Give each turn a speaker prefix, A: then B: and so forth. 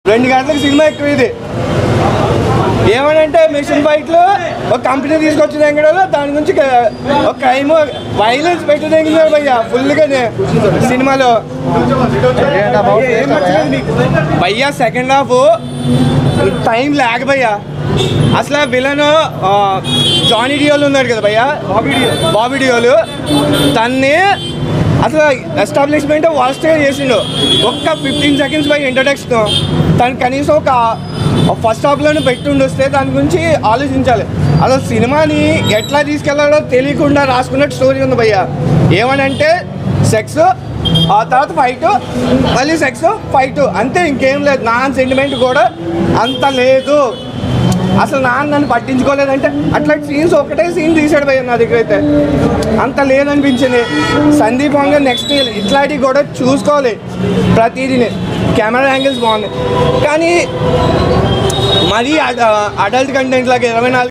A: రెండు గంటలకు సినిమా ఎక్కువ ఇది ఏమనంటే మిషన్ ఫైట్లు ఒక కంపెనీ తీసుకొచ్చి తెంగడంలో దాని గురించి క- ఒక క్రైమ్ వైలెన్స్ పెట్టి తెంగినారు భయ్య ఫుల్గానే సినిమాలో భయ్యా సెకండ్ హాఫ్ టైం లేక భయ్యా అసలు విలన్ జానీ డియోలు ఉన్నారు కదా భయ్యా బాబీ డియోలు తన్ని అసలు ఎస్టాబ్లిష్మెంట్ వాస్ట్గా చేసిండు ఒక్క ఫిఫ్టీన్ సెకండ్స్ బై ఇంట్రడక్షన్ తను కనీసం ఒక ఫస్ట్ హాఫ్లోనే పెట్టుండి వస్తే దాని గురించి ఆలోచించాలి అసలు సినిమాని ఎట్లా తీసుకెళ్లాలో తెలియకుండా రాసుకున్నట్టు స్టోరీ ఉంది భయ్య ఏమనంటే సెక్స్ ఆ తర్వాత ఫైట్ మళ్ళీ సెక్స్ ఫైట్ అంతే ఇంకేం లేదు నాన్ సెంటిమెంట్ కూడా అంత లేదు అసలు నాన్న నన్ను పట్టించుకోలేదంటే అట్లాంటి సీన్స్ ఒకటే సీన్ తీసాడు భయ్య నా దగ్గర అయితే అంత లేదనిపించింది సందీప్ వంగ నెక్స్ట్ ఇట్లాంటివి కూడా చూసుకోవాలి ప్రతిదీని కెమెరా యాంగిల్స్ బాగున్నాయి కానీ మరీ అడల్ట్ కంటెంట్ లాగా ఇరవై నాలుగు